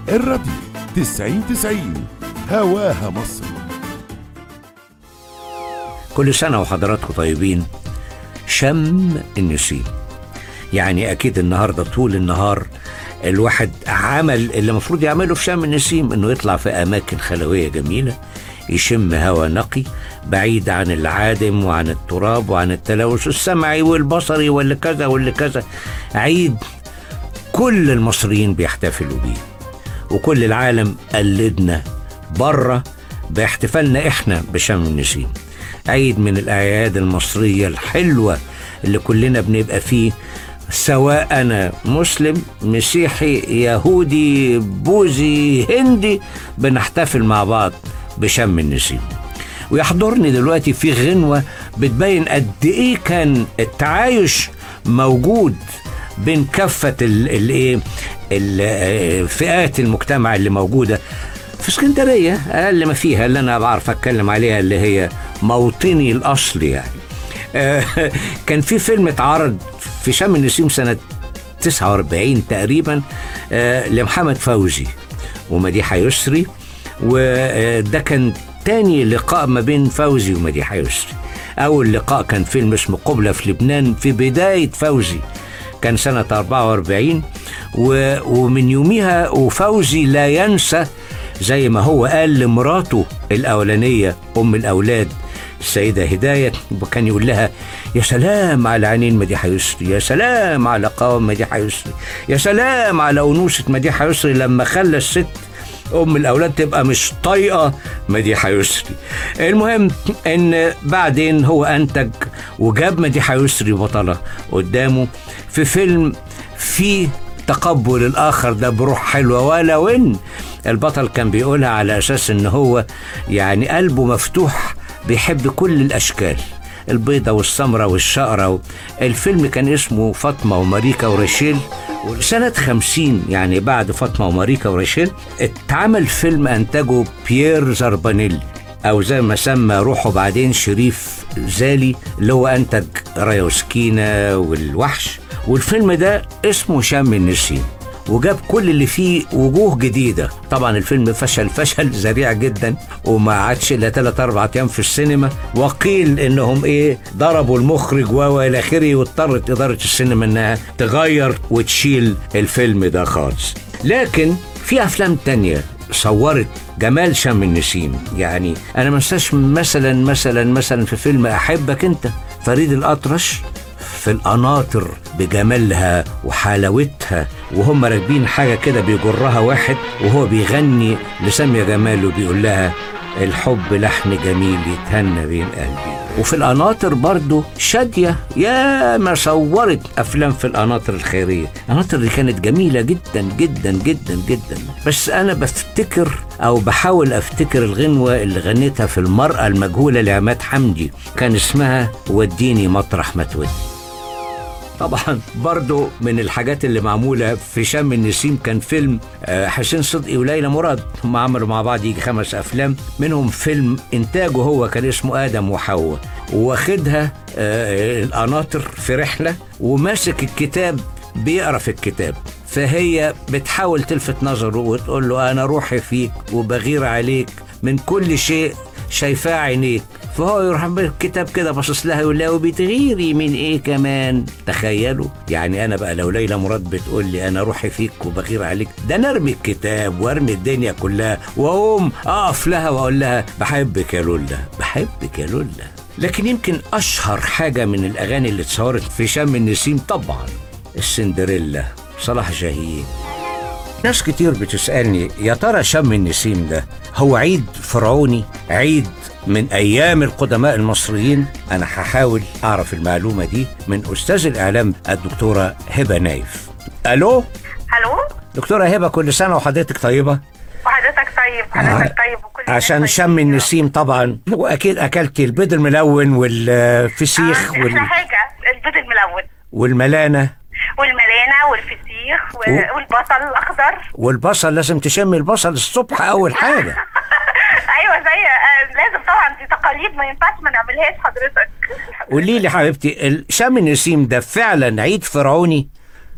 الراديو تسعين تسعين هواها مصر كل سنة وحضراتكم طيبين شم النسيم يعني أكيد النهاردة طول النهار الواحد عمل اللي المفروض يعمله في شم النسيم إنه يطلع في أماكن خلوية جميلة يشم هواء نقي بعيد عن العادم وعن التراب وعن التلوث السمعي والبصري واللي كذا واللي كذا عيد كل المصريين بيحتفلوا بيه وكل العالم قلدنا بره باحتفالنا احنا بشم النسيم عيد من الاعياد المصريه الحلوه اللي كلنا بنبقى فيه سواء انا مسلم مسيحي يهودي بوذي هندي بنحتفل مع بعض بشم النسيم ويحضرني دلوقتي في غنوه بتبين قد ايه كان التعايش موجود بين كافه الايه فئات المجتمع اللي موجوده في اسكندريه اقل ما فيها اللي انا بعرف اتكلم عليها اللي هي موطني الاصلي يعني آه، كان في فيلم اتعرض في شم النسيم سنه 49 تقريبا آه، لمحمد فوزي ومديحه يسري وده كان تاني لقاء ما بين فوزي ومديحه يسري اول لقاء كان فيلم اسمه قبلة في لبنان في بدايه فوزي كان سنة 44 و... ومن يوميها وفوزي لا ينسى زي ما هو قال لمراته الأولانية أم الأولاد السيدة هداية وكان يقول لها يا سلام على عينين مديحة يسري يا سلام على قوام مديحة يسري يا سلام على أنوثة مديحة يسري لما خلى الست ام الاولاد تبقى مش طايقه مديحه يسري المهم ان بعدين هو انتج وجاب مديحه يسري بطله قدامه في فيلم فيه تقبل الاخر ده بروح حلوه ولو ان البطل كان بيقولها على اساس ان هو يعني قلبه مفتوح بيحب كل الاشكال البيضة والسمرة والشقرة الفيلم كان اسمه فاطمة وماريكا وريشيل سنة خمسين يعني بعد فاطمة وماريكا وريشيل اتعمل فيلم أنتجه بيير زربانيلي أو زي ما سمى روحه بعدين شريف زالي اللي هو أنتج رايا وسكينة والوحش والفيلم ده اسمه شم النسيم وجاب كل اللي فيه وجوه جديدة طبعا الفيلم فشل فشل ذريع جدا وما عادش الا ثلاث اربع ايام في السينما وقيل انهم ايه ضربوا المخرج والى اخره واضطرت ادارة السينما انها تغير وتشيل الفيلم ده خالص لكن في افلام تانية صورت جمال شم النسيم يعني انا ما انساش مثلا مثلا مثلا في فيلم احبك انت فريد الاطرش في القناطر بجمالها وحلاوتها وهم راكبين حاجة كده بيجرها واحد وهو بيغني لسامية جمال وبيقول لها الحب لحن جميل يتهنى بين قلبي وفي القناطر برضو شادية يا ما صورت أفلام في القناطر الخيرية القناطر اللي كانت جميلة جدا جدا جدا جدا بس أنا بفتكر أو بحاول أفتكر الغنوة اللي غنيتها في المرأة المجهولة لعماد حمدي كان اسمها وديني مطرح ما تودي طبعا برضو من الحاجات اللي معمولة في شم النسيم كان فيلم آه، حسين صدقي وليلى مراد هم عملوا مع بعض يجي خمس أفلام منهم فيلم إنتاجه هو كان اسمه آدم وحواء واخدها آه، القناطر في رحلة وماسك الكتاب بيقرا في الكتاب فهي بتحاول تلفت نظره وتقول له أنا روحي فيك وبغير عليك من كل شيء شايفاه عينيك فهو يروح بالكتاب كده باصص لها يقول لها وبتغيري من ايه كمان تخيلوا يعني انا بقى لو ليلى مراد بتقول لي انا روحي فيك وبغير عليك ده انا ارمي الكتاب وارمي الدنيا كلها واقوم اقف لها واقول لها بحبك يا لولا بحبك يا لولا لكن يمكن اشهر حاجه من الاغاني اللي اتصورت في شم النسيم طبعا السندريلا صلاح جاهين ناس كتير بتسألني يا ترى شم النسيم ده هو عيد فرعوني عيد من أيام القدماء المصريين أنا هحاول أعرف المعلومة دي من أستاذ الإعلام الدكتورة هبة نايف ألو الو دكتورة هبة كل سنة وحضرتك طيبة وحضرتك طيب حضرتك طيب وكل الناس عشان طيبين شم يا رب. النسيم طبعا وأكيد أكلت البيض الملون والفسيخ آه، احلى وال... حاجه البيض الملون والملانة والملانه والفسيخ و... و- والبصل الاخضر والبصل لازم تشمي البصل الصبح أول حاجة ايوه زي آه، لازم طبعا دي تقاليد ما ينفعش ما نعملهاش حضرتك قولي لي حبيبتي ال- شم النسيم ده فعلا عيد فرعوني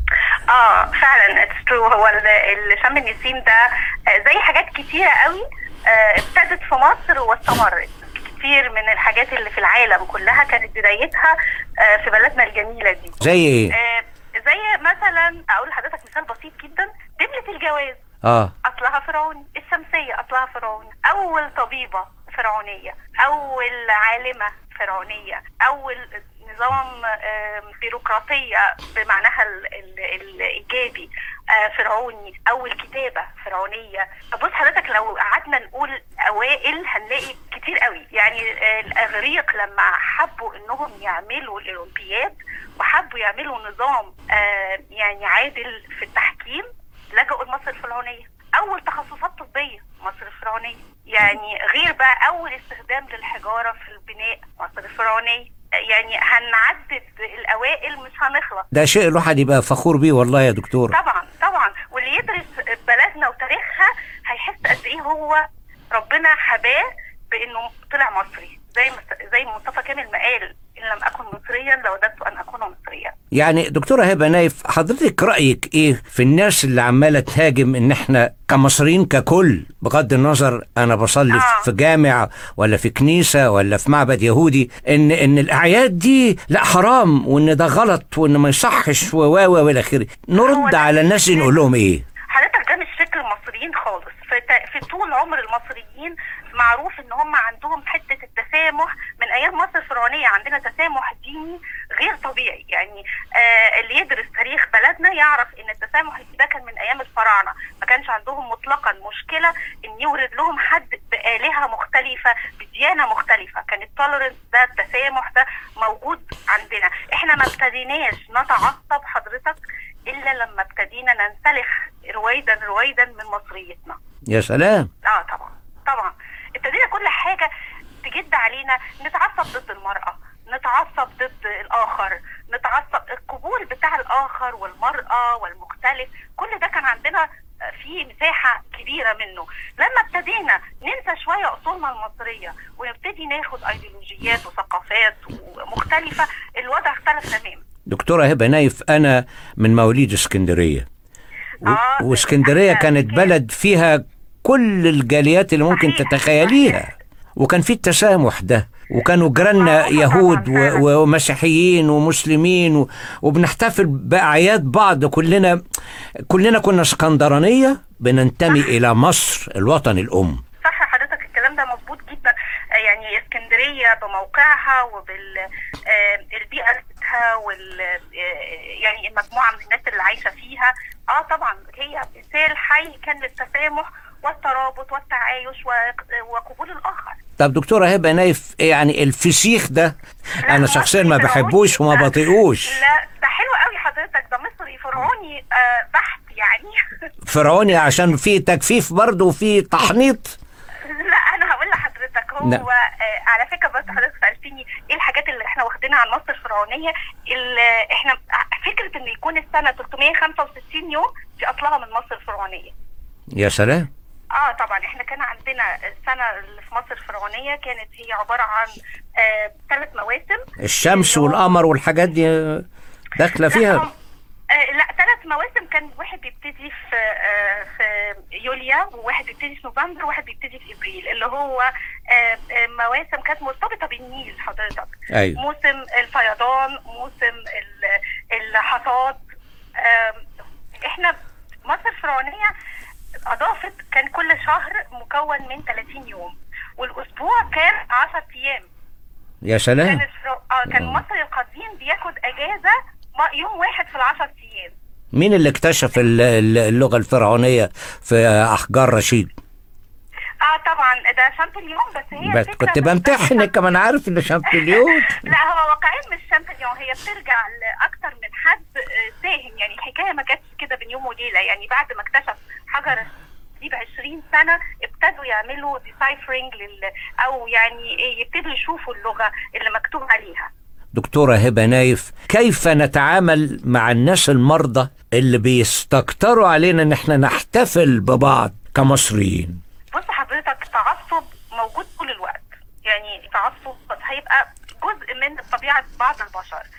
اه فعلا اتس ترو هو ال- ال- شم النسيم ده آه، زي حاجات كتيره قوي آه، ابتدت في مصر واستمرت كتير من الحاجات اللي في العالم كلها كانت بدايتها آه، في بلدنا الجميله دي زي ايه آه، زي مثلا اقول لحضرتك مثال بسيط جدا دبلة الجواز اه اصلها فرعوني الشمسيه اصلها فرعوني اول طبيبه فرعونيه اول عالمه فرعونيه اول نظام آم، بيروقراطيه بمعناها ال- ال- الايجابي آه، فرعوني اول كتابه فرعونيه بص حضرتك لو قعدنا نقول اوائل هنلاقي كتير قوي يعني آه، الاغريق لما حبوا انهم يعملوا الاولمبياد وحبوا يعملوا نظام آه، يعني عادل في التحكيم لجأوا لمصر الفرعونية أول تخصصات طبية مصر الفرعونية يعني غير بقى أول استخدام للحجارة في البناء مصر الفرعونية يعني هنعدد الأوائل مش هنخلص ده شيء الواحد يبقى فخور بيه والله يا دكتور طبعا طبعا واللي يدرس بلدنا وتاريخها هيحس قد ايه هو ربنا حباه بانه طلع مصري زي ما زي ما مصطفى كامل ما قال ان لم اكن مصريا لوددت ان اكون مصريا يعني دكتورة هبة نايف حضرتك رأيك ايه في الناس اللي عمالة تهاجم ان احنا كمصريين ككل بغض النظر انا بصلي آه. في جامع ولا في كنيسة ولا في معبد يهودي ان ان الاعياد دي لا حرام وان ده غلط وان ما يصحش و و و والى اخره هو نرد ده على الناس مش نقول لهم ايه حضرتك ده مش فكر المصريين خالص في, تا- في طول عمر المصريين معروف ان هم عندهم حته التسامح من ايام مصر الفرعونيه عندنا تسامح ديني غير طبيعي يعني آه اللي يدرس تاريخ بلدنا يعرف ان التسامح ده كان من ايام الفراعنه ما كانش عندهم مطلقا مشكله ان يورد لهم حد بالهه مختلفه بديانه مختلفه كان التولرنس ده التسامح ده موجود عندنا احنا ما ابتديناش نتعصب حضرتك الا لما ابتدينا ننسلخ رويدا رويدا من مصريتنا يا سلام اه طبعا طبعا ابتدينا كل حاجه تجد علينا نتعصب ضد المراه نتعصب ضد الاخر نتعصب القبول بتاع الاخر والمراه والمختلف كل ده كان عندنا في مساحة كبيرة منه لما ابتدينا ننسى شوية أصولنا المصرية ونبتدي ناخد أيديولوجيات وثقافات مختلفة الوضع اختلف تماما دكتورة هبة نايف انا من مواليد اسكندرية و- آه، واسكندرية أحلى كانت مكان. بلد فيها كل الجاليات اللي ممكن صحيح، تتخيليها صحيح. وكان في التسامح ده وكانوا جيراننا معروفة يهود طبعاً، فعلاً. و- ومسيحيين ومسلمين و- وبنحتفل بأعياد بعض كلنا كلنا كنا اسكندرانية بننتمي إلى مصر الوطن الأم صح حضرتك الكلام ده مظبوط جدا آه، يعني اسكندريه بموقعها وبالبيئه بتاعتها وال آه، يعني المجموعه من الناس اللي عايشه فيها اه طبعا هي مثال حي كان للتسامح والترابط والتعايش و- وقبول الاخر طب دكتورة هبة نايف يعني الفسيخ ده لا، أنا شخصيا ما مصري بحبوش فرعوني. وما بطيقوش لا ده حلو قوي حضرتك ده مصري فرعوني آه بحت يعني فرعوني عشان في تجفيف برضه وفي تحنيط لا انا هقول لحضرتك هو لا. آه على فكره بس حضرتك سالتني ايه الحاجات اللي احنا واخدينها عن مصر الفرعونيه اللي احنا فكره ان يكون السنه 365 يوم دي اصلها من مصر الفرعونيه يا سلام اه طبعا احنا كان عندنا السنه اللي في مصر الفرعونيه كانت هي عباره عن آه ثلاث مواسم الشمس اللي هو- والقمر والحاجات دي داخلة لا فيها هم- آه لا ثلاث مواسم كان واحد بيبتدي في آه في يوليا وواحد بيبتدي في نوفمبر وواحد بيبتدي في ابريل اللي هو آه آه مواسم كانت مرتبطه بالنيل حضرتك أيوة موسم الفيضان موسم ال- الحصاد آم، احنا مصر الفرعونيه اضافت كان كل شهر مكون من 30 يوم والاسبوع كان 10 ايام يا كان سلام الفرو... آه كان مصر القديم بياخد اجازه م- يوم واحد في العشر ايام مين اللي اكتشف ال- ال- اللغة الفرعونية في أحجار رشيد اه طبعا ده شامبليون بس هي بس الفكرة كنت مش بس بمتحنك كمان عارف ان شامبليون لا هو واقعيا مش شامبليون هي بترجع لاكتر من حد آه، ساهم يعني الحكايه ما جاتش كده بين يوم وليله يعني بعد ما اكتشف حجر دي ب 20 سنه ابتدوا يعملوا ديسايفرنج لل او يعني إيه، يبتدوا يشوفوا اللغه اللي مكتوب عليها دكتورة هبة نايف كيف نتعامل مع الناس المرضى اللي بيستكتروا علينا ان احنا نحتفل ببعض كمصريين بص حضرتك التعصب موجود طول الوقت يعني التعصب هيبقى جزء من طبيعة بعض البشر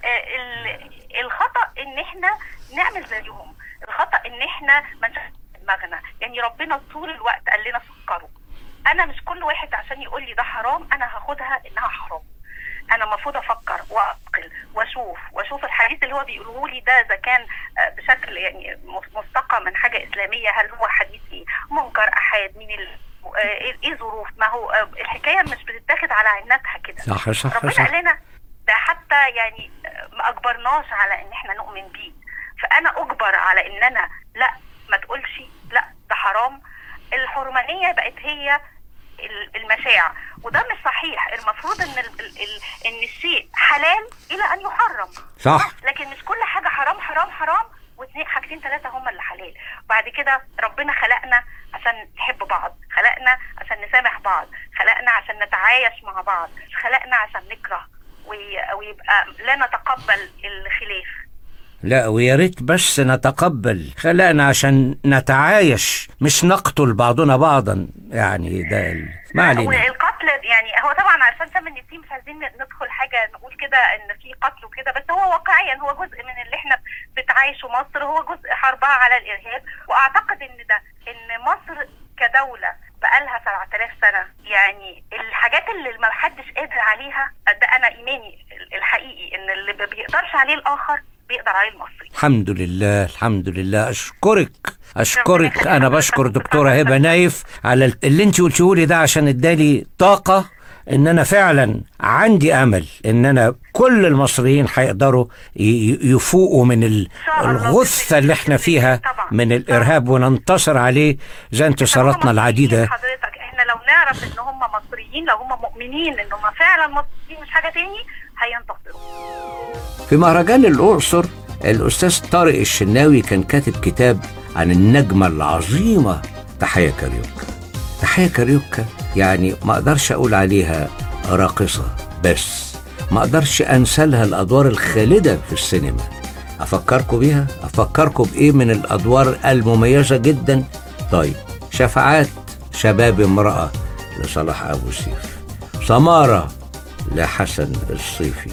آه، ال- الخطا ان احنا نعمل زيهم الخطا ان احنا ما نشغلش دماغنا يعني ربنا طول الوقت قال لنا فكروا انا مش كل واحد عشان يقول لي ده حرام انا هاخدها انها حرام انا المفروض افكر واعقل واشوف واشوف الحديث اللي هو بيقوله لي ده اذا كان آه، بشكل يعني مستقى من حاجه اسلاميه هل هو حديث ايه منكر احاد مين ال... آه، ايه إيه ظروف ما هو آه، الحكايه مش بتتاخد على عيناتها كده صح صح ربنا صح قال لنا ده حتى يعني ما اجبرناش على ان احنا نؤمن بيه فانا اجبر على ان انا لا ما تقولش لا ده حرام الحرمانيه بقت هي ال- المشاع وده مش صحيح المفروض ان ال ال ال ان الشيء حلال الى ان يحرم صح لكن مش كل حاجه حرام حرام حرام واثنين حاجتين ثلاثه هم اللي حلال بعد كده ربنا خلقنا عشان نحب بعض خلقنا عشان نسامح بعض خلقنا عشان نتعايش مع بعض مش خلقنا عشان نكره وي- ويبقى لا نتقبل الخلاف لا ويا ريت بس نتقبل خلقنا عشان نتعايش مش نقتل بعضنا بعضا يعني ده ال- ما علينا والقتل يعني هو طبعا عشان سم النسيم مش عايزين ندخل حاجه نقول كده ان في قتل وكده بس هو واقعيا هو جزء من اللي احنا بتعايشه مصر هو جزء حربها على الارهاب واعتقد ان ده ان مصر كدوله بقالها 7000 سنه يعني الحاجات اللي ما حدش قادر عليها ده انا ايماني الحقيقي ان اللي ما بيقدرش عليه الاخر بيقدر عليه المصري الحمد لله الحمد لله اشكرك اشكرك انا بشكر دكتوره هبه نايف على اللي انت قلتيه لي ده عشان ادالي طاقه ان انا فعلا عندي امل ان انا كل المصريين هيقدروا ي- ي- يفوقوا من ال- شاء الله. الغثه اللي احنا فيها طبعا. من الارهاب وننتصر عليه زي انتصاراتنا هم العديده مصريين حضرتك احنا لو نعرف ان هم مصريين لو هم مؤمنين ان هم فعلا مصريين مش حاجه تاني هينتصروا في مهرجان الأقصر الأستاذ طارق الشناوي كان كاتب كتاب عن النجمة العظيمة تحية كاريوكا تحية كاريوكا يعني ما أقدرش أقول عليها راقصة بس ما أقدرش أنسى لها الأدوار الخالدة في السينما أفكركم بيها أفكركم بإيه من الأدوار المميزة جدا طيب شفاعات شباب امرأة لصلاح أبو سيف سمارة لحسن الصيفي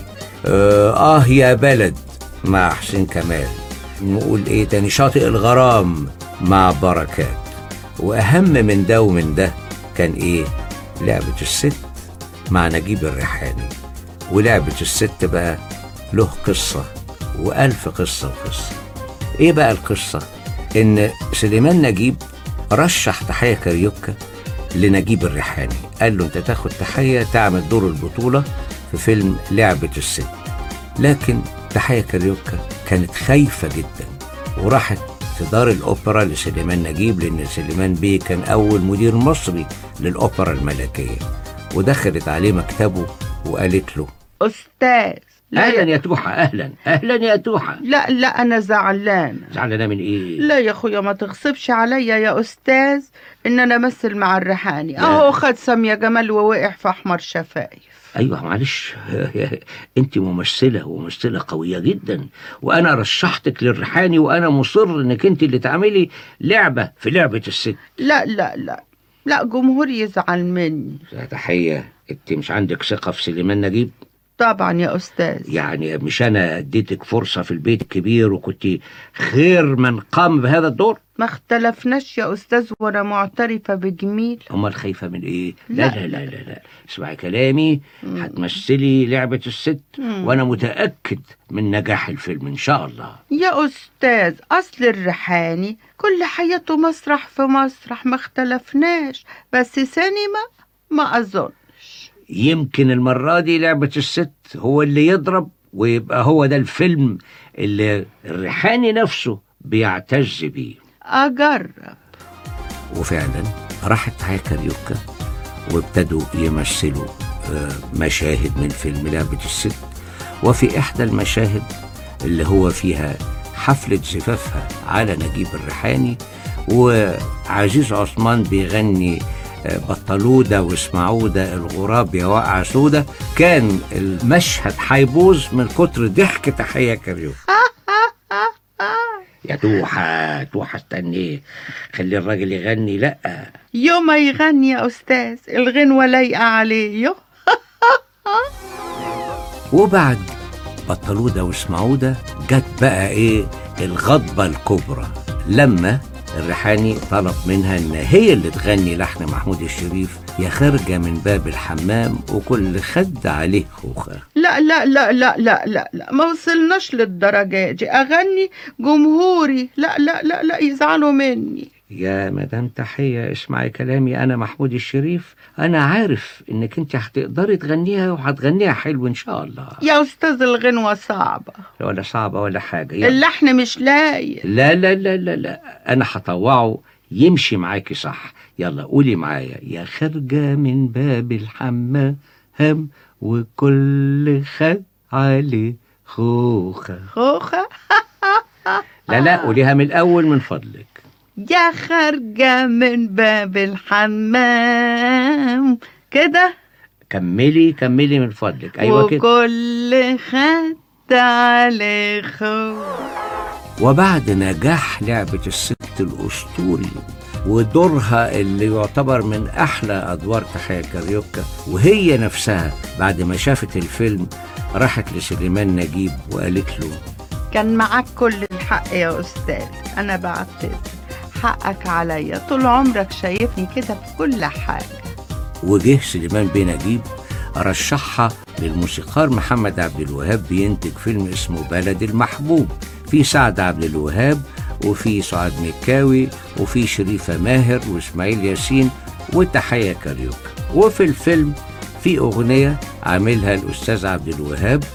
آه, آه يا بلد مع حسين كمال نقول إيه تاني شاطئ الغرام مع بركات وأهم من ده ومن ده كان إيه لعبة الست مع نجيب الريحاني ولعبة الست بقى له قصة وألف قصة وقصة إيه بقى القصة؟ إن سليمان نجيب رشح تحية كاريوكا لنجيب الريحاني قال له انت تاخد تحية تعمل دور البطولة في فيلم لعبة الست لكن تحية كاريوكا كانت خايفة جدا وراحت في دار الأوبرا لسليمان نجيب لأن سليمان بيه كان أول مدير مصري للأوبرا الملكية ودخلت عليه مكتبه وقالت له أستاذ لا أهلا يا... يا توحة أهلا أهلا يا توحة لا لا أنا زعلانة زعلانة من إيه؟ لا يا أخويا ما تغصبش عليا يا أستاذ إن أنا أمثل مع الريحاني لا. أهو خد سامية جمال ووقع في أحمر شفايف ايوه معلش انت ممثله وممثله قويه جدا وانا رشحتك للريحاني وانا مصر انك انت اللي تعملي لعبه في لعبه الست لا لا لا لا جمهور يزعل مني تحيه انت مش عندك ثقه في سليمان نجيب طبعا يا أستاذ يعني مش انا اديتك فرصه في البيت الكبير وكنت خير من قام بهذا الدور ما اختلفناش يا أستاذ وأنا معترفة بجميل امال خايفه من ايه لا لا. لا لا لا, لا. اسمعي كلامي هتمثلي لعبه الست مم. وانا متاكد من نجاح الفيلم ان شاء الله يا أستاذ أصل الريحاني كل حياته مسرح في مسرح ما اختلفناش بس سينما ما أظن يمكن المرة دي لعبة الست هو اللي يضرب ويبقى هو ده الفيلم اللي الريحاني نفسه بيعتز بيه أجرب وفعلا راحت تحية كاريوكا وابتدوا يمثلوا آه، مشاهد من فيلم لعبة الست وفي إحدى المشاهد اللي هو فيها حفلة زفافها على نجيب الريحاني وعزيز عثمان بيغني آه، بطلودة واسمعودة الغراب يا واقعة سودة كان المشهد هيبوظ من كتر ضحك تحية كاريوكا يا توحة توحة استني خلي الراجل يغني لأ يوم ما يغني يا أستاذ الغنوة لايقة عليه يو وبعد بطلوا ده واسمعوا ده جت بقى ايه الغضبة الكبرى لما الريحاني طلب منها ان هي اللي تغني لحن محمود الشريف يا خارجة من باب الحمام وكل خد عليه خوخة لا لا لا لا لا لا لا ما وصلناش للدرجة دي أغني جمهوري لا لا لا لا يزعلوا مني يا مدام تحية اسمعي كلامي أنا محمود الشريف أنا عارف إنك أنت هتقدري تغنيها وهتغنيها حلو إن شاء الله يا أستاذ الغنوة صعبة ولا صعبة ولا حاجة يلا. اللحن مش لايق لا لا لا لا لا أنا هطوعه يمشي معاكي صح يلا قولي معايا يا خارجة من باب الحمام وكل خد عليه خوخة خوخة لا لا قوليها من الأول من فضلك يا خارجة من باب الحمام كده كملي كملي من فضلك أيوة كده وكل خد عليه خوخة وبعد نجاح لعبة الست الأسطوري ودورها اللي يعتبر من أحلى أدوار تحية كاريوكا وهي نفسها بعد ما شافت الفيلم راحت لسليمان نجيب وقالت له كان معاك كل الحق يا أستاذ أنا بعتذر حقك عليا طول عمرك شايفني كده في كل حاجة وجه سليمان بيه نجيب رشحها للموسيقار محمد عبد الوهاب بينتج فيلم اسمه بلد المحبوب في سعد عبد الوهاب وفي سعاد مكاوي وفي شريفة ماهر وإسماعيل ياسين وتحية كاريوكا وفي الفيلم في أغنية عاملها الأستاذ عبد الوهاب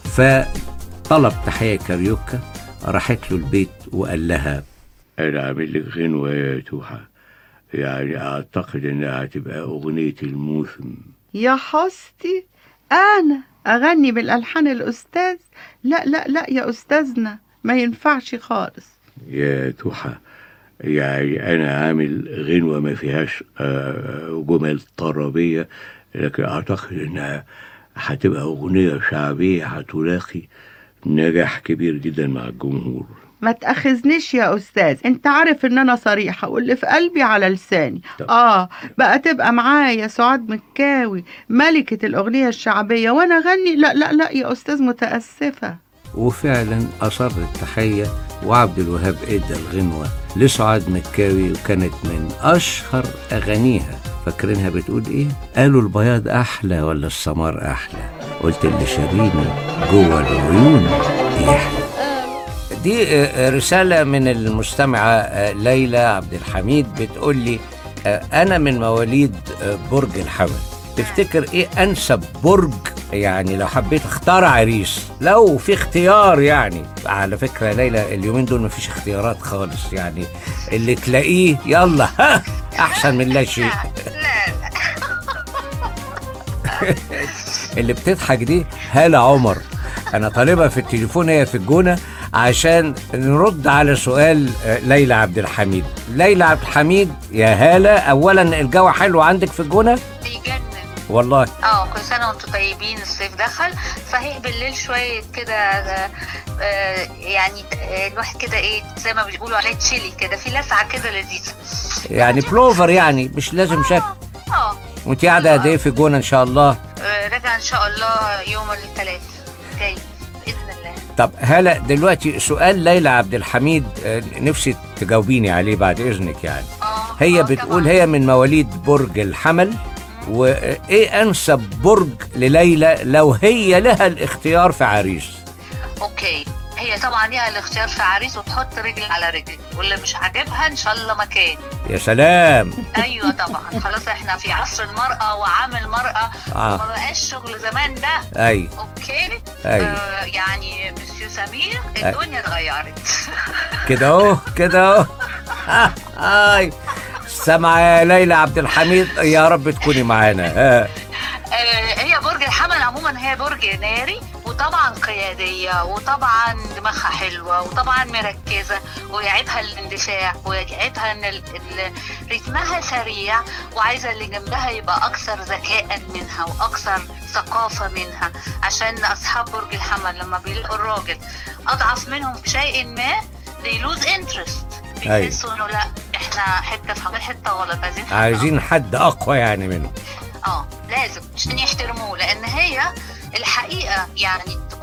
فطلب تحية كاريوكا راحت له البيت وقال لها أنا عامل لك غنوة يا توحة يعني أعتقد إنها هتبقى أغنية الموسم يا حستي أنا أغني بالألحان الأستاذ لا لا لا يا أستاذنا ما ينفعش خالص يا توحة يعني أنا عامل غنوة ما فيهاش آه، جمل طربية لكن أعتقد إنها هتبقى أغنية شعبية هتلاقي نجاح كبير جدا مع الجمهور ما تأخذنيش يا أستاذ أنت عارف إن أنا صريحة واللي في قلبي على لساني طب. آه بقى تبقى معايا سعاد مكاوي ملكة الأغنية الشعبية وأنا أغني لا لا لا يا أستاذ متأسفة وفعلا أصر التحية وعبد الوهاب ادى الغنوة لسعاد مكاوي وكانت من أشهر أغانيها فاكرينها بتقول إيه؟ قالوا البياض أحلى ولا السمار أحلى قلت اللي شاريني جوه العيون يحلى دي آه، رسالة من المستمعة آه، ليلى عبد الحميد بتقول لي آه، أنا من مواليد آه، برج الحمل تفتكر إيه أنسب برج يعني لو حبيت اختار عريس لو في اختيار يعني على فكرة ليلى اليومين دول مفيش اختيارات خالص يعني اللي تلاقيه يلا ها أحسن من لا شيء لا لا اللي بتضحك دي هالة عمر أنا طالبها في التليفون هي في الجونة عشان نرد على سؤال آه، ليلى عبد الحميد ليلى عبد الحميد يا هالة أولا الجو حلو عندك في الجونة بيجنن والله اه كل سنه وانتم طيبين الصيف دخل صحيح بالليل شويه كده آه، آه، يعني آه، الواحد كده ايه زي ما بيقولوا عليه تشيلي كده في لسعه كده لذيذه يعني بلوفر يعني مش لازم شك اه وانت قاعدة قد ايه في الجونة إن شاء الله آه، راجع ان شاء الله يوم الثلاث جاي باذن الله طب هلا دلوقتي سؤال ليلى عبد الحميد آه، نفسي تجاوبيني عليه بعد إذنك يعني اه هي آه، بتقول طبعاً. هي من مواليد برج الحمل وايه انسب برج لليلى لو هي لها الاختيار في عريس اوكي هي طبعا ليها الاختيار في عريس وتحط رجل على رجل واللي مش عاجبها ان شاء الله مكان يا سلام ايوه طبعا خلاص احنا في عصر المراه وعام المراه آه. ما بقاش شغل زمان ده اي اوكي اي آه يعني مسيو سمير أي. الدنيا اتغيرت كده اهو كده اهو آه، اي سامعه يا ليلى عبد الحميد يا رب تكوني معانا آه. آه هي برج الحمل عموما هي برج ناري وطبعا قياديه وطبعا دماغها حلوه وطبعا مركزه ويعيبها الاندفاع ويعيبها ان ال- ال- رتمها سريع وعايزه اللي جنبها يبقى اكثر ذكاء منها واكثر ثقافه منها عشان اصحاب برج الحمل لما بيلاقوا الراجل اضعف منهم في شيء ما they lose interest أيوة. بيحسوا انه لا احنا حته في حاجه حته غلط عايزين حد عايزين حد اقوى يعني منه اه لازم عشان يحترموه لان هي الحقيقه يعني تكون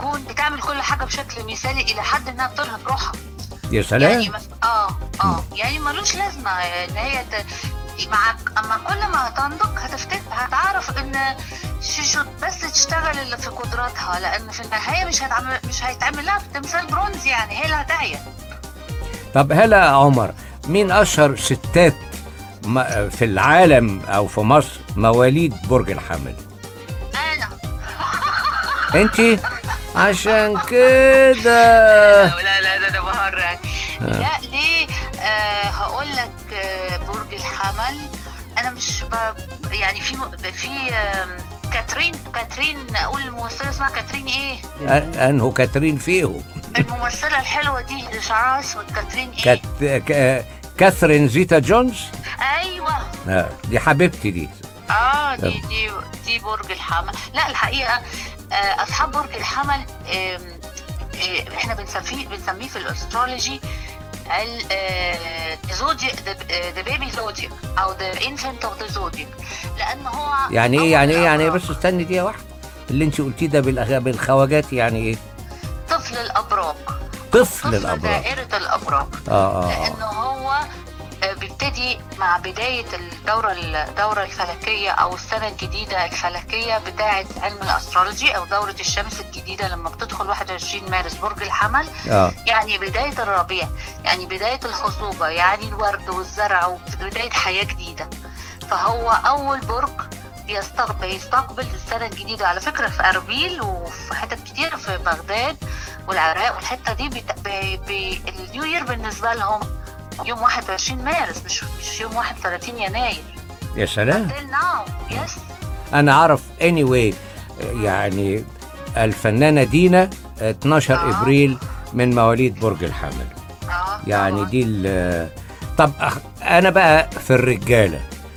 تكون بتعمل كل حاجه بشكل مثالي الى حد انها بترهق روحها يا سلام يعني مس... اه اه يعني ملوش لازمه ان هي ت... مع اما كل ما هتنضج هتفتكر هتعرف ان شو بس تشتغل اللي في قدراتها لان في النهايه مش هتعمل مش هيتعمل لها تمثال برونز يعني هي اللي هتعيا طب هلا يا عمر مين اشهر ستات م- في العالم او في مصر مواليد برج الحمل انا انت عشان كده لا لا ده انا بهرج لا ليه آه هقول لك آه برج الحمل انا مش ب... يعني في م... في آم، كاترين كاترين اقول الممثله اسمها كاترين ايه أ- انه كاترين فيه الممثله الحلوه دي اللي شعرها اسود كاترين ايه كات... ك... كاثرين زيتا جونز ايوه آه، دي حبيبتي دي اه دي دي دي برج الحمل لا الحقيقه آه، اصحاب برج الحمل آم، آه، احنا بنسميه بنسميه في الاسترولوجي الزودياك ذا بيبي زودياك او ذا انفنت اوف ذا زودياك لان هو يعني ايه أول يعني ايه يعني ايه الأبراج. بس استني دقيقه واحده اللي انت قلتيه ده بالأغ... بالخواجات يعني ايه طفل الابراج طفل طفل الابراج دائره الابراج اه اه, لان آه. هو آه، بيبتدي مع بداية الدورة الدورة الفلكية أو السنة الجديدة الفلكية بتاعة علم الأسترولوجي أو دورة الشمس الجديدة لما بتدخل 21 مارس برج الحمل اه يعني بداية الربيع يعني بداية الخصوبة يعني الورد والزرع وبداية حياة جديدة فهو أول برج بيستقبل بيستقبل السنة الجديدة على فكرة في أربيل وفي حتت كتير في بغداد والعراق والحتة دي بت... بي... بي... النيو يير بالنسبة لهم يوم 21 مارس مش مش يوم 31 يناير يا سلام till now يس انا اعرف اني anyway يعني الفنانه دينا 12 آه. ابريل من مواليد برج الحمل اه يعني طبعاً. دي ال- طب أخ- انا بقى في الرجاله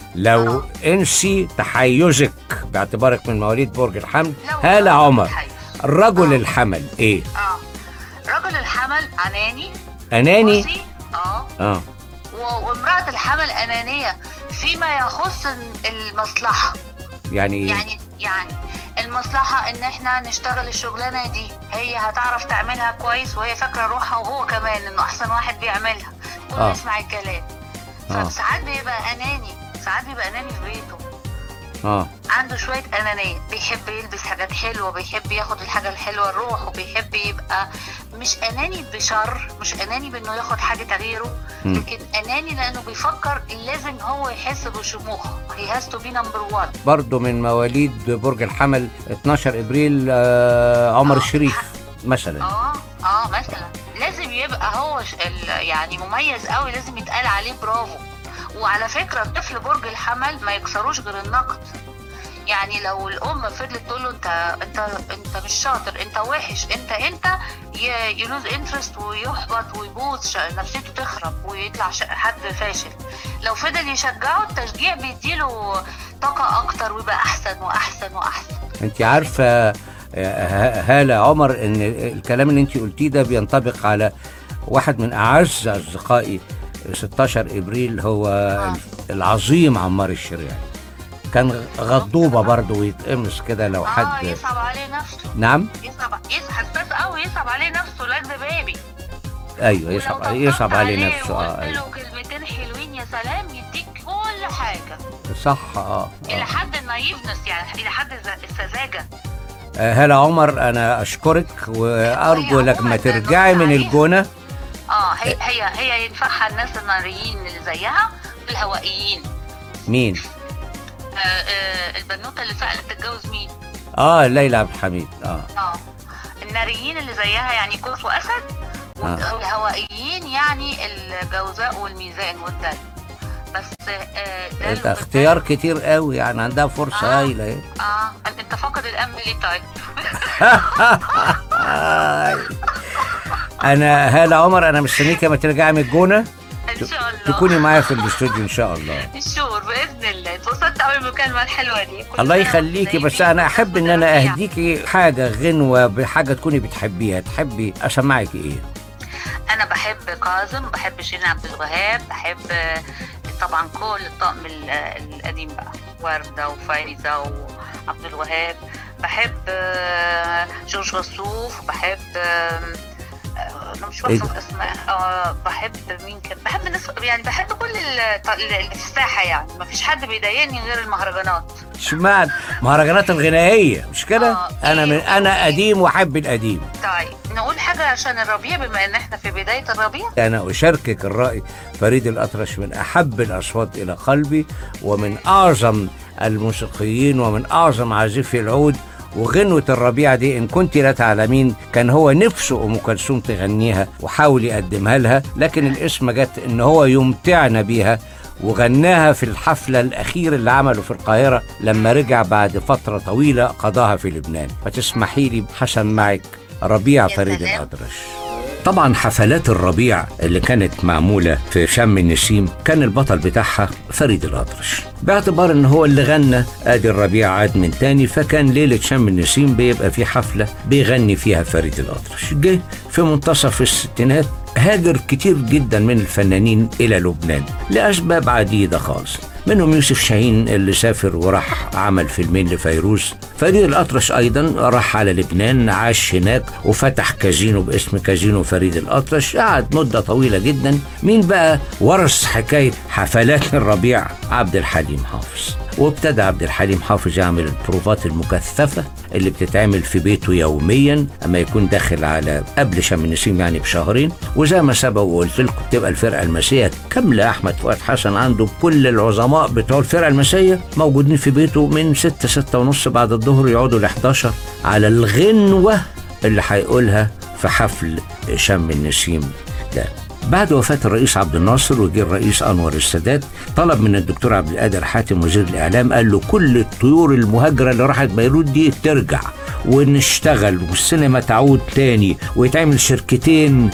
لو آه. انسي تحيزك باعتبارك من مواليد برج الحمل لو- هلا لو عمر بتحيز. الرجل آه. الحمل ايه اه رجل الحمل اناني اناني بصي، اه اه و- وامرأة الحمل أنانية فيما يخص المصلحة يعني ايه يعني يعني المصلحة إن إحنا نشتغل الشغلانة دي هي هتعرف تعملها كويس وهي فاكرة روحها وهو كمان إنه أحسن واحد بيعملها كله آه. يسمع الكلام آه. فساعات بيبقى أناني ساعات بيبقى أناني في بيته اه عنده شوية أنانية بيحب يلبس حاجات حلوة بيحب ياخد الحاجة الحلوة لروحه بيحب يبقى مش أناني بشر مش أناني بإنه ياخد حاجة غيره مم. لكن أناني لأنه بيفكر لازم هو يحس بشموخه he has to be number one برضه من مواليد برج الحمل 12 ابريل آه عمر آه. الشريف مثلا اه اه مثلا لازم يبقى هو ش- ال- يعني مميز قوي لازم يتقال عليه برافو وعلى فكرة طفل برج الحمل ما يكسروش غير النقد يعني لو الام فضلت تقول له انت انت انت مش شاطر انت وحش انت انت يلوز انترست ويحبط ويبوظ ش- نفسيته تخرب ويطلع ش- حد فاشل لو فضل يشجعه التشجيع بيديله طاقة اكتر ويبقى احسن واحسن واحسن انت عارفه آه، ه- هاله عمر ان الكلام اللي انت قلتيه ده بينطبق على واحد من اعز اصدقائي 16 ابريل هو العظيم عمار الشريعي كان غضوبه برضه ويتقمص كده لو اه حد يصعب عليه نفسه نعم يصعب يصعب حساس قوي يصعب عليه نفسه لاك ذا بيبي ايوه يصعب عليه يصعب عليه نفسه اه وقلت أيوة. له كلمتين حلوين يا سلام يديك كل حاجه صح اه, الى آه. حد النايفنس يعني الى حد الز- السذاجه آه، هلا عمر انا اشكرك وارجو هي لك ما عموماً ترجعي نص من عليها. الجونه اه هي هي هي ينفعها الناس الناريين اللي زيها والهوائيين مين آه آه البنوته اللي سالت تتجوز مين اه ليلى عبد الحميد اه اه الناريين اللي زيها يعني قوس واسد آه. والهوائيين يعني الجوزاء والميزان والدلو بس آه دلو ده اختيار كتير قوي يعني عندها فرصه آه. هايله اهي. اه انت فاقد الامل ليه طيب آي. انا هاله عمر انا مستنيك لما ترجعي من الجونه ان شاء الله تكوني معايا في الاستوديو ان شاء الله الشور باذن الله اتبسطت قوي بالمكالمه الحلوه دي كل الله سنة يخليكي وانتم بس طيبين انا احب ان انا وتفضلوا اهديكي حاجه غنوه بحاجه تكوني بتحبيها تحبي اسمعك ايه انا بحب كاظم بحب شيرين عبد الوهاب بحب آه، طبعا كل الطقم ال- آه، القديم بقى ورده وفايزه وعبد الوهاب بحب آه، جورج وسوف بحب آم، آه، انا مش إيه فاكره اسماء آه، بحب مين كان بحب الناس يعني بحب كل ال- اللي في الساحه يعني ما فيش حد بيضايقني غير المهرجانات اشمعنى مهرجانات الغنائيه مش كده آه، انا من إيه. انا قديم واحب القديم طيب نقول حاجه عشان الربيع بما ان احنا في بدايه الربيع أنا أشاركك الرأي فريد الأطرش من أحب الأصوات إلى قلبي ومن أعظم الموسيقيين ومن أعظم عازفي العود وغنوة الربيع دي إن كنت لا تعلمين كان هو نفسه أم كلثوم تغنيها وحاول يقدمها لها لكن الاسم جت إن هو يمتعنا بيها وغناها في الحفلة الأخيرة اللي عمله في القاهرة لما رجع بعد فترة طويلة قضاها في لبنان فتسمحي لي حسن معك ربيع يا فريد سلام. الأطرش طبعا حفلات الربيع اللي كانت معمولة في شم النسيم كان البطل بتاعها فريد الأطرش باعتبار ان هو اللي غنى ادي الربيع عاد من تاني فكان ليلة شم النسيم بيبقى في حفلة بيغني فيها فريد الأطرش جه في منتصف الستينات هاجر كتير جدا من الفنانين إلى لبنان لأسباب عديدة خالص منهم يوسف شاهين اللي سافر وراح عمل فيلمين لفيروز فريد الأطرش أيضا راح على لبنان عاش هناك وفتح كازينو باسم كازينو فريد الأطرش قعد مدة طويلة جدا مين بقى ورث حكاية حفلات الربيع عبد الحليم حافظ وابتدى عبد الحليم حافظ يعمل البروفات المكثفة اللي بتتعمل في بيته يوميا اما يكون داخل على قبل شم النسيم يعني بشهرين وزي ما سبق وقلت لكم تبقى الفرقه المسيه كامله احمد فؤاد حسن عنده كل العظماء بتوع الفرقه المسيه موجودين في بيته من 6 6 ونص بعد الظهر يقعدوا ل 11 على الغنوه اللي هيقولها في حفل شم النسيم ده بعد وفاة الرئيس عبد الناصر وجه الرئيس أنور السادات طلب من الدكتور عبد القادر حاتم وزير الإعلام قال له كل الطيور المهاجرة اللي راحت بيروت دي ترجع ونشتغل والسينما تعود تاني ويتعمل شركتين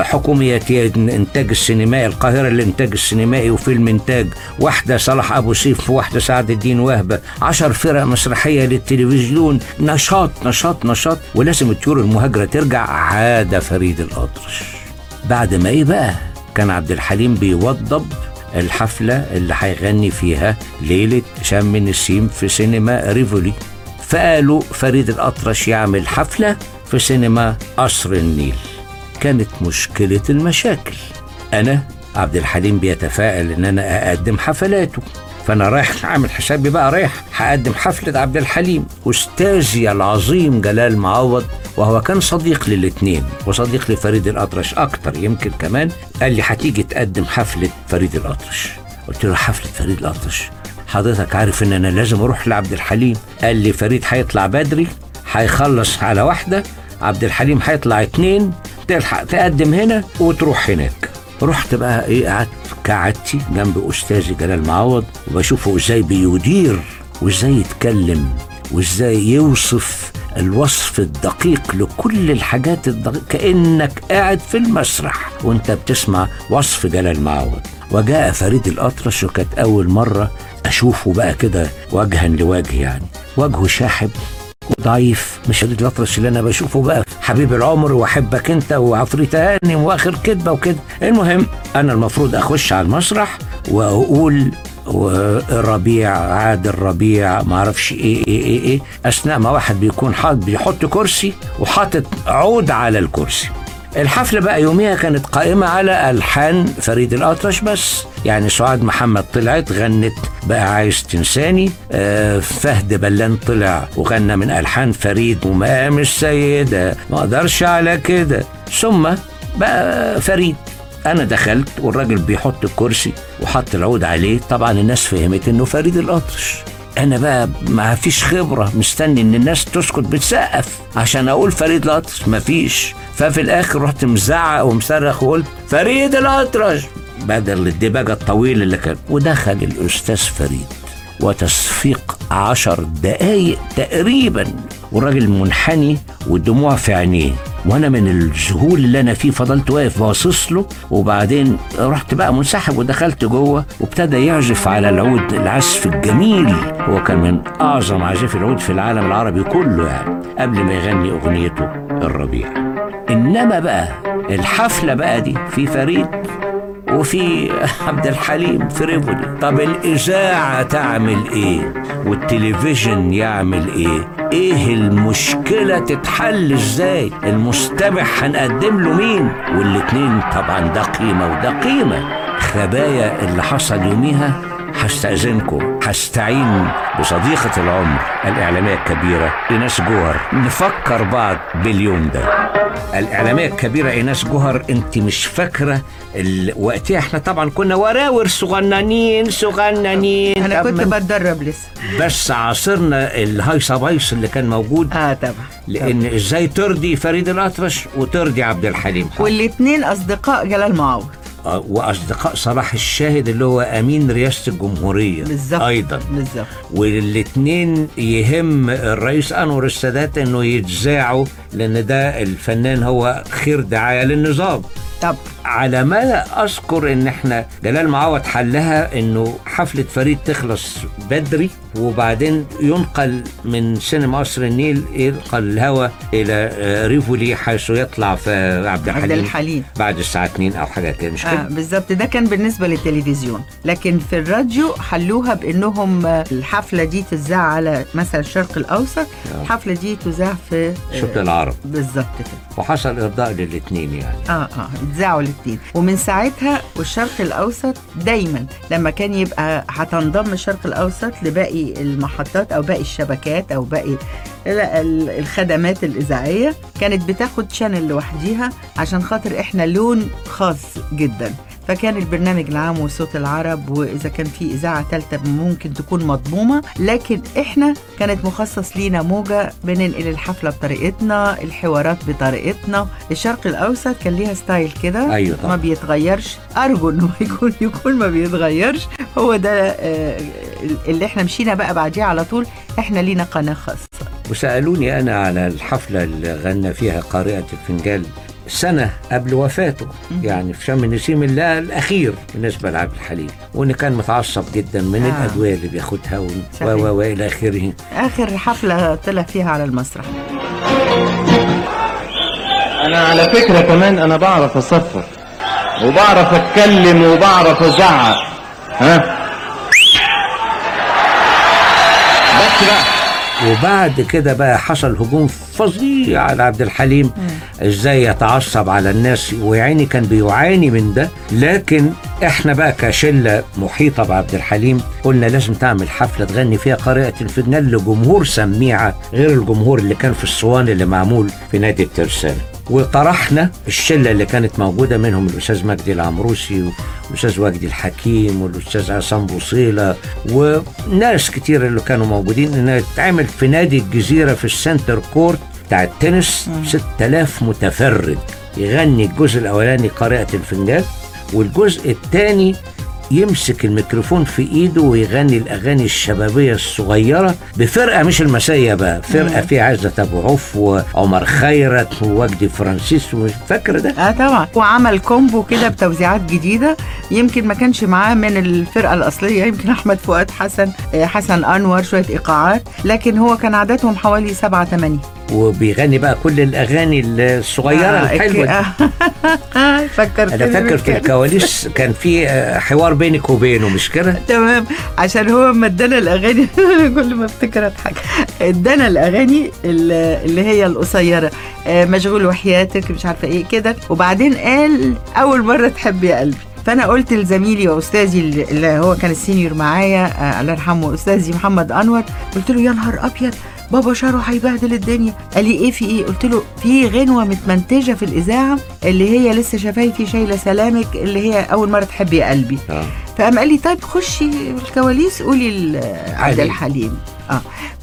حكوميتين انتاج السينمائي القاهره الانتاج السينمائي وفيلم انتاج واحده صلاح ابو سيف وواحده سعد الدين وهبه عشر فرق مسرحيه للتلفزيون نشاط نشاط نشاط ولازم الطيور المهاجره ترجع عاد فريد الاطرش بعد ما ايه بقى كان عبد الحليم بيوضب الحفلة اللي هيغني فيها ليلة شم النسيم في سينما ريفولي فقالوا فريد الأطرش يعمل حفلة في سينما قصر النيل كانت مشكلة المشاكل أنا عبد الحليم بيتفائل إن أنا أقدم حفلاته فأنا رايح أعمل حسابي بقى رايح هقدم حفلة عبد الحليم أستاذي العظيم جلال معوض وهو كان صديق للاتنين وصديق لفريد الأطرش أكتر يمكن كمان قال لي هتيجي تقدم حفلة فريد الأطرش قلت له حفلة فريد الأطرش حضرتك عارف ان انا لازم اروح لعبد الحليم قال لي فريد هيطلع بدري هيخلص على واحدة عبد الحليم هيطلع اتنين تلحق تقدم هنا وتروح هناك رحت بقى ايه قعدت كعدتي جنب استاذي جلال معوض وبشوفه ازاي بيدير وازاي يتكلم وازاي يوصف الوصف الدقيق لكل الحاجات الدقيقة كأنك قاعد في المسرح وانت بتسمع وصف جلال معوض وجاء فريد الأطرش وكانت أول مرة أشوفه بقى كده وجها لوجه يعني وجهه شاحب وضعيف مش فريد الأطرش اللي أنا بشوفه بقى حبيب العمر وأحبك أنت وعفريت هانم وآخر كدبة وكده المهم أنا المفروض أخش على المسرح وأقول والربيع عاد الربيع ما اعرفش ايه ايه ايه ايه اثناء ما واحد بيكون حاطط بيحط كرسي وحاطط عود على الكرسي الحفلة بقى يوميها كانت قائمة على ألحان فريد الأطرش بس يعني سعاد محمد طلعت غنت بقى عايز تنساني آه فهد بلان طلع وغنى من ألحان فريد ومقام السيدة ما أقدرش على كده ثم بقى فريد انا دخلت والراجل بيحط الكرسي وحط العود عليه طبعا الناس فهمت انه فريد الاطرش انا بقى ما فيش خبره مستني ان الناس تسكت بتسقف عشان اقول فريد الاطرش ما فيش ففي الاخر رحت مزعق ومصرخ وقلت فريد الاطرش بدل الدباجه الطويل اللي كان ودخل الاستاذ فريد وتصفيق عشر دقايق تقريبا والراجل منحني والدموع في عينيه وانا من الذهول اللي انا فيه فضلت واقف باصص له وبعدين رحت بقى منسحب ودخلت جوه وابتدى يعزف على العود العزف الجميل هو كان من اعظم عازفي العود في العالم العربي كله يعني قبل ما يغني اغنيته الربيع انما بقى الحفله بقى دي في فريد وفي عبد الحليم في ريفولي طب الإذاعة تعمل إيه والتلفزيون يعمل إيه إيه المشكلة تتحل إزاي المستمع هنقدم له مين والاتنين طبعا ده قيمة وده قيمة خبايا اللي حصل يوميها هستأذنكم هستعين بصديقة العمر الإعلامية الكبيرة إيناس جوهر نفكر بعض باليوم ده الإعلامية الكبيرة إيناس جوهر أنت مش فاكرة ال- وقتها احنا طبعا كنا وراور صغننين صغننين انا طب كنت ما- بتدرب لسه بس عاصرنا الهيصة بايص اللي كان موجود اه طبعا لأن إزاي ترضي فريد الأطرش وترضي عبد الحليم حافظ والاثنين اصدقاء جلال معوض آه، واصدقاء صلاح الشاهد اللي هو امين رئاسه الجمهوريه بالظبط ايضا بالظبط والاثنين يهم الرئيس انور السادات انه يتذاعوا لان ده الفنان هو خير دعايه للنظام طب على ما اذكر ان احنا جلال معوض حلها انه حفله فريد تخلص بدري وبعدين ينقل من سينما قصر النيل ينقل الهوا الى آه، ريفولي حيث يطلع في عبد عبد الحليم الحليم بعد الساعه 2 او حاجه كده مش كده آه بالظبط ده كان بالنسبة للتلفزيون لكن في الراديو حلوها بانهم آه، الحفلة دي تذاع على مثلا الشرق الاوسط الحفلة دي تذاع في آه، صوت العرب بالظبط كده وحصل ارضاء للاثنين يعني اه اه اتذاعوا الاثنين ومن ساعتها والشرق الاوسط دايما لما كان يبقى هتنضم الشرق الاوسط لباقي المحطات او باقي الشبكات او باقي لا، ال- الخدمات الاذاعيه كانت بتاخد شانل لوحديها عشان خاطر احنا لون خاص جدا فكان البرنامج العام وصوت العرب واذا كان في اذاعه ثالثه ممكن تكون مضمومه لكن احنا كانت مخصص لينا موجه بننقل الحفله بطريقتنا الحوارات بطريقتنا الشرق الاوسط كان ليها ستايل كده أيوة طبعا. ما بيتغيرش ارجو انه يكون يكون ما بيتغيرش هو ده آه، اللي احنا مشينا بقى بعديه على طول احنا لينا قناه خاصه وسالوني انا على الحفله اللي غنى فيها قارئه الفنجان سنة قبل وفاته يعني في شم النسيم الله الأخير بالنسبة لعبد الحليم وإن كان متعصب جدا من آه. الأدوية اللي بياخدها و صحيح. و و إلى آخره اخر حفله طلع فيها على المسرح انا على فكرة كمان انا بعرف اصفر وبعرف اتكلم وبعرف ازعق ها بس بقى وبعد كده بقى حصل هجوم فظيع على عبد الحليم ازاي يتعصب على الناس ويعني كان بيعاني من ده لكن احنا بقى كشله محيطه بعبد الحليم قلنا لازم تعمل حفله تغني فيها قارئه الفنجان لجمهور سميعه غير الجمهور اللي كان في الصوان اللي معمول في نادي الترسانه وطرحنا الشله اللي كانت موجوده منهم الاستاذ مجدي العمروسي والاستاذ وجدي الحكيم والاستاذ عصام بوصيله وناس كتير اللي كانوا موجودين انها تتعمل في نادي الجزيره في السنتر كورت بتاع التنس 6000 متفرج يغني الجزء الاولاني قارئه الفنجان والجزء الثاني يمسك الميكروفون في ايده ويغني الاغاني الشبابيه الصغيره بفرقه مش المسيه بقى فرقه فيها عزه ابو عوف وعمر خيرت ووجدي فرانسيس فاكره ده اه طبعا وعمل كومبو كده بتوزيعات جديده يمكن ما كانش معاه من الفرقه الاصليه يمكن احمد فؤاد حسن آه، حسن انور شويه ايقاعات لكن هو كان عددهم حوالي سبعة ثمانية وبيغني بقى كل الاغاني الصغيره الحلوه دي فكرت انا فاكر في الكواليس كان في آه، حوار بينك وبينه مش كده تمام عشان هو ما ادانا الاغاني كل ما افتكر اضحك ادانا الاغاني اللي اللي هي القصيره آه، مشغول وحياتك مش عارفه ايه كده وبعدين قال اول مره تحب يا قلبي فانا قلت لزميلي واستاذي اللي اللي هو كان السينيور معايا آه، الله يرحمه استاذي محمد انور قلت له يا نهار ابيض بابا شارو هيبهدل الدنيا قال لي ايه في ايه قلت له في غنوه متمنتجه في الاذاعه اللي هي لسه شفايفي شايله سلامك اللي هي اول مره تحب يا قلبي اه فقام قال لي طيب خشي الكواليس قولي ل- عبد حليم. الحليم اه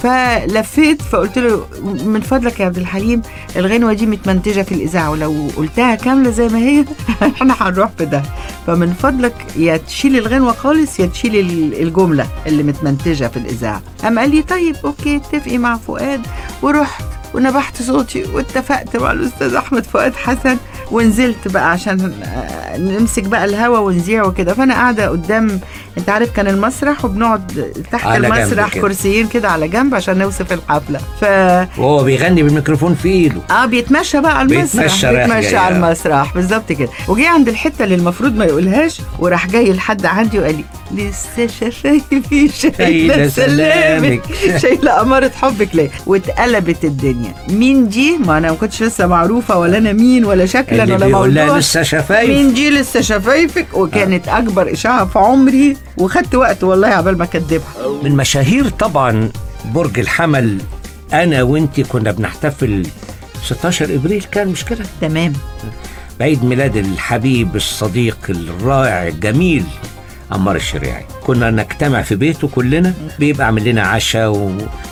فلفيت فقلت له من فضلك يا عبد الحليم الغنوه دي متمنتجه في الاذاعه ولو قلتها كامله زي ما هي احنا هنروح في ده فمن فضلك يا تشيلي الغنوه خالص يا تشيلي ال- الجمله اللي متمنتجه في الاذاعه قام قال لي طيب اوكي اتفقي مع فؤاد ورحت ونبحت صوتي واتفقت مع الاستاذ احمد فؤاد حسن ونزلت بقى عشان آه، نمسك بقى الهوا ونذيع وكده فانا قاعده قدام انت عارف كان المسرح وبنقعد تحت على جنب المسرح كده. كرسيين كده على جنب عشان نوصف الحفله ف وهو بيغني بالميكروفون في ايده اه بيتمشى بقى على المسرح بيتمشى رايح بيتمشى جاي، على آه. المسرح بالظبط كده وجي عند الحته اللي المفروض ما يقولهاش وراح جاي لحد عندي وقال لي لسه شفايفي شايلة شايله سلامك سلامك. شايله اماره حبك ليه واتقلبت الدنيا مين دي ما انا ما كنتش لسه معروفه ولا انا مين ولا شكلا اللي ولا بيقول لها موضوع لسه شفايف مين دي لسه شفايفك وكانت اكبر اشاعه في عمري وخدت وقت والله عبال ما اكدبها من مشاهير طبعا برج الحمل انا وانتي كنا بنحتفل 16 ابريل كان مش كده تمام بعيد ميلاد الحبيب الصديق الرائع الجميل عمار الشريعي كنا نجتمع في بيته كلنا بيبقى عامل لنا عشاء و...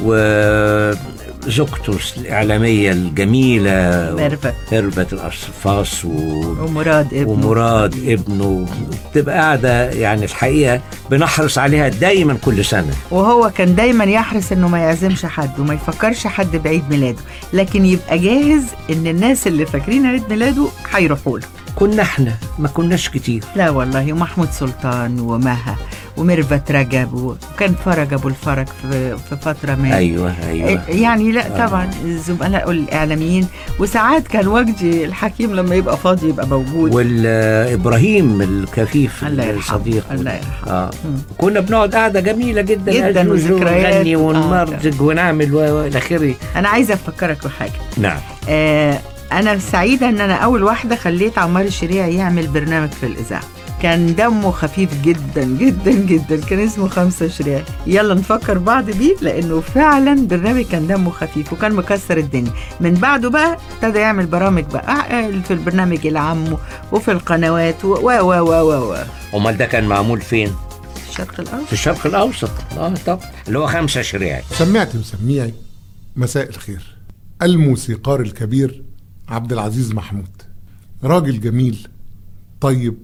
وزوجته الإعلامية الجميلة ميرفت. ميرفت الأرصفاص و... ومراد ابنه ومراد ابنه بتبقى قاعدة يعني الحقيقة بنحرص عليها دايما كل سنة وهو كان دايما يحرص انه ما يعزمش حد وما يفكرش حد بعيد ميلاده لكن يبقى جاهز ان الناس اللي فاكرين عيد ميلاده هيروحوا له كنا احنا ما كناش كتير لا والله ومحمود سلطان ومها وميرفت رجب وكان فرج ابو الفرج في, في فتره ما ايوه ايوه يعني لا طبعا الزملاء الاعلاميين وساعات كان وجدي الحكيم لما يبقى فاضي يبقى موجود والابراهيم الكفيف الله يرحمه، الصديق الله يرحمه. اه مم. كنا بنقعد قعده جميله جدا جداً نجوز وذكريات. ونغني آه. ونمرجج ونعمل و- والى اخره انا عايزه افكرك بحاجه نعم آه انا سعيده ان انا اول واحده خليت عمار الشريعي يعمل برنامج في الاذاعه كان دمه خفيف جدا جدا جدا كان اسمه خمسة شريعي يلا نفكر بعض بيه لانه فعلا برنامج كان دمه خفيف وكان مكسر الدنيا من بعده بقى ابتدى يعمل برامج بقى آه، في البرنامج العام وفي القنوات و و و و و, و. امال ده كان معمول فين الشرق الاوسط في الشرق الاوسط اه طب اللي هو خمسة شريعي سمعت مسميعي مساء الخير الموسيقار الكبير عبد العزيز محمود راجل جميل طيب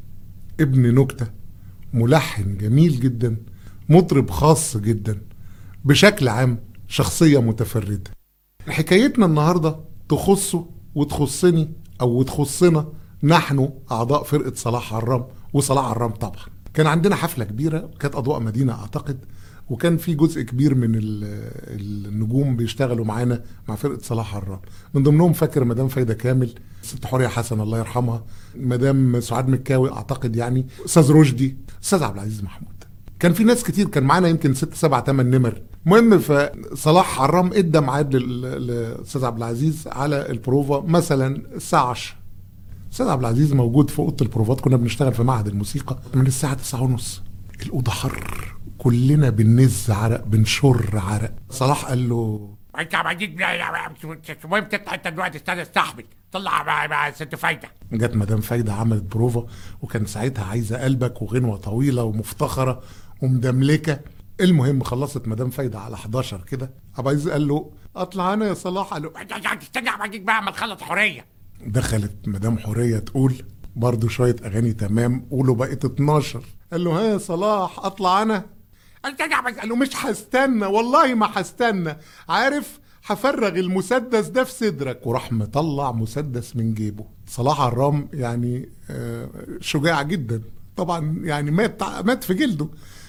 ابن نكتة ملحن جميل جدا مطرب خاص جدا بشكل عام شخصية متفردة حكايتنا النهاردة تخصه وتخصني أو تخصنا نحن أعضاء فرقة صلاح عرام وصلاح عرام طبعا كان عندنا حفلة كبيرة كانت أضواء مدينة أعتقد وكان في جزء كبير من ال- النجوم بيشتغلوا معانا مع فرقه صلاح عرام من ضمنهم فاكر مدام فايده كامل ست حوريه حسن الله يرحمها مدام سعاد مكاوي اعتقد يعني استاذ رشدي استاذ عبد العزيز محمود كان في ناس كتير كان معانا يمكن ست سبع ثمان نمر المهم فصلاح عرام ادى ميعاد لل- للاستاذ عبد العزيز على البروفا مثلا الساعه 10 استاذ عبد العزيز موجود في اوضه البروفات كنا بنشتغل في معهد الموسيقى من الساعه 9 ونص الاوضه حر كلنا بننز عرق بنشر عرق صلاح قال له انت عمالين المهم تطلع انت دلوقتي استنى استحمل طلع مع, مع ست فايده جت مدام فايدة عملت بروفا وكان ساعتها عايزة قلبك وغنوة طويلة ومفتخرة ومدملكة المهم خلصت مدام فايدة على 11 كده عبد العزيز قال له اطلع انا يا صلاح قال له استنى عمالين بقى ما تخلص حريه دخلت مدام حورية تقول برضو شوية أغاني تمام قولوا بقيت 12 قال له ها يا صلاح أطلع أنا استنى عمالين قال له مش هستنى والله ما هستنى عارف هفرغ المسدس ده في صدرك وراح مطلع مسدس من جيبه صلاح عرام يعني آه، شجاع جدا طبعا يعني مات مات في جلده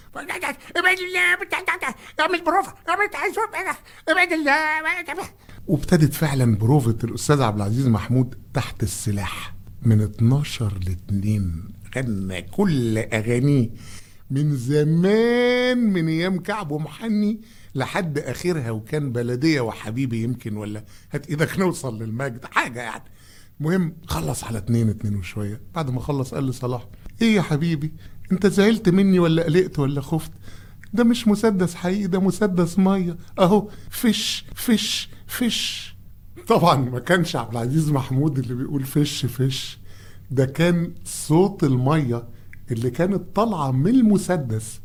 ابعد ال- اعمل بروفا اعمل ابعد ال وابتدت فعلا بروفة الأستاذ عبد العزيز محمود تحت السلاح من 12 ل 2 غنى كل أغانيه من زمان من أيام كعب ومحني لحد آخرها وكان بلدية وحبيبي يمكن ولا هات إيدك نوصل للمجد حاجة يعني المهم خلص على اتنين اتنين وشوية بعد ما خلص قال لصلاح ايه يا حبيبي انت زعلت مني ولا قلقت ولا خفت ده مش مسدس حقيقي ده مسدس ميه اهو فش فش فش طبعا ما كانش عبد العزيز محمود اللي بيقول فش فش ده كان صوت الميه اللي كانت طالعه من المسدس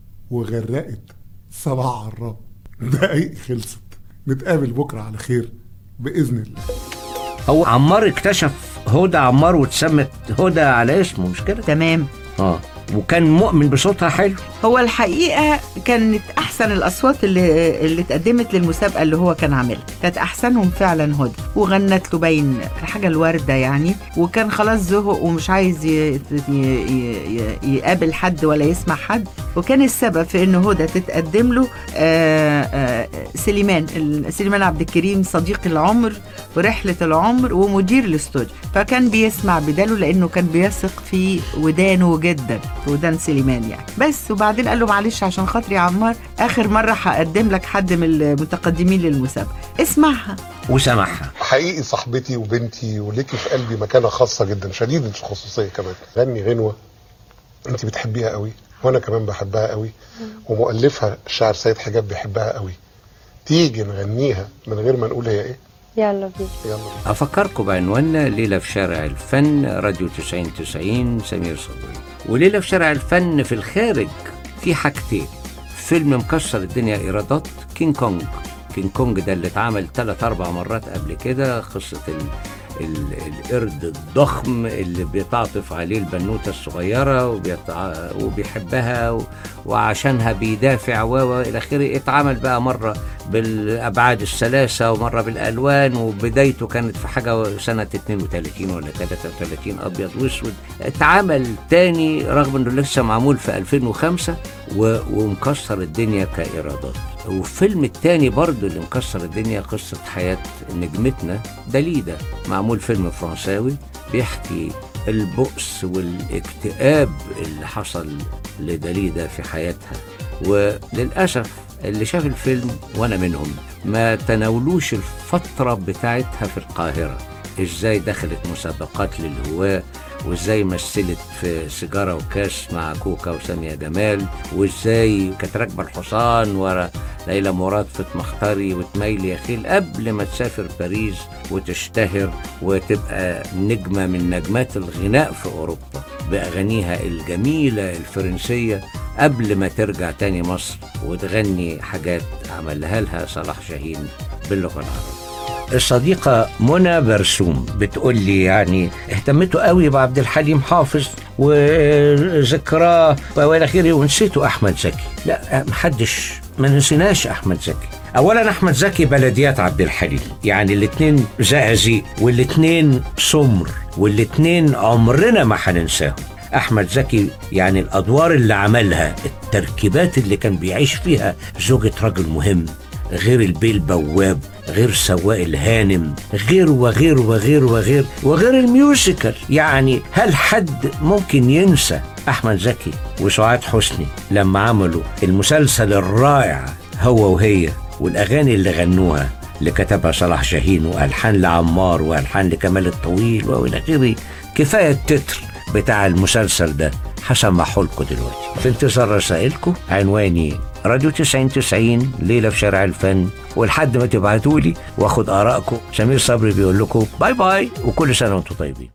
وغرقت صلاح عرام دقايق خلصت نتقابل بكره على خير باذن الله هو عمار اكتشف هدى عمار واتسمت هدى على اسمه مش كده تمام اه وكان مؤمن بصوتها حلو هو الحقيقه كانت احسن احسن الاصوات اللي اللي اتقدمت للمسابقه اللي هو كان عاملها كانت احسنهم فعلا هدى وغنت له باين حاجه الورده يعني وكان خلاص زهق ومش عايز ي... ي... ي... يقابل حد ولا يسمع حد وكان السبب في ان هدى تتقدم له آه آه سليمان ال- سليمان عبد الكريم صديق العمر ورحله العمر ومدير الاستوديو فكان بيسمع بداله لانه كان بيثق في ودانه جدا في ودان سليمان يعني بس وبعدين قال له معلش عشان خاطري يا عمار اخر مره هقدم لك حد من المتقدمين للمسابقه اسمعها وسمعها حقيقي صاحبتي وبنتي وليكي في قلبي مكانه خاصه جدا شديده الخصوصيه كمان غني غنوه انت بتحبيها قوي وانا كمان بحبها قوي ومؤلفها الشاعر سيد حجاب بيحبها قوي تيجي نغنيها من غير ما نقول هي ايه يلا بينا يلا بينا أفكركم بعنواننا ليلة في شارع الفن راديو 90 90 سمير صبري وليلة في شارع الفن في الخارج في حاجتين فيلم مكسر الدنيا إيرادات كينج كونج كينج كونج ده اللي اتعمل ثلاث أربع مرات قبل كده قصة ال... ال... القرد الضخم اللي بيتعاطف عليه البنوتة الصغيرة وبيتع... وبيحبها و... وعشانها بيدافع و و إلى آخره اتعمل بقى مرة بالابعاد الثلاثه ومره بالالوان وبدايته كانت في حاجه سنه 32 ولا 33 ابيض واسود اتعمل تاني رغم انه لسه معمول في 2005 و- ومكسر الدنيا كايرادات والفيلم التاني برضه اللي مكسر الدنيا قصه حياه نجمتنا داليدا معمول فيلم فرنساوي بيحكي البؤس والاكتئاب اللي حصل لداليدا في حياتها وللأسف اللي شاف الفيلم وأنا منهم ما تناولوش الفترة بتاعتها في القاهرة إزاي دخلت مسابقات للهواة وإزاي مثلت في سيجارة وكاس مع كوكا وسامية جمال وإزاي كانت راكبة الحصان ورا ليلى مراد في مختاري وتميلي يا خيل قبل ما تسافر باريس وتشتهر وتبقى نجمة من نجمات الغناء في أوروبا بأغانيها الجميلة الفرنسية قبل ما ترجع تاني مصر وتغني حاجات عملها لها صلاح شاهين باللغة العربية الصديقة منى برسوم بتقول لي يعني اهتمتوا قوي بعبد الحليم حافظ وذكراه والى اخره ونسيتوا احمد زكي لا محدش ما نسيناش احمد زكي اولا احمد زكي بلديات عبد الحليم يعني الاتنين زقازيق والاتنين سمر والاتنين عمرنا ما هننساهم احمد زكي يعني الادوار اللي عملها التركيبات اللي كان بيعيش فيها زوجة راجل مهم غير البيه البواب غير سواق الهانم غير وغير وغير وغير وغير الميوزيكال يعني هل حد ممكن ينسى احمد زكي وسعاد حسني لما عملوا المسلسل الرائع هو وهي والاغاني اللي غنوها اللي كتبها صلاح شاهين والحان لعمار والحان لكمال الطويل والى اخره كفايه التتر بتاع المسلسل ده هسمعه لكم دلوقتي في انتظار رسائلكم عنواني راديو 90 90 ليله في شارع الفن ولحد ما تبعتوا لي واخد ارائكم سمير صبري بيقول لكم باي باي وكل سنه وانتم طيبين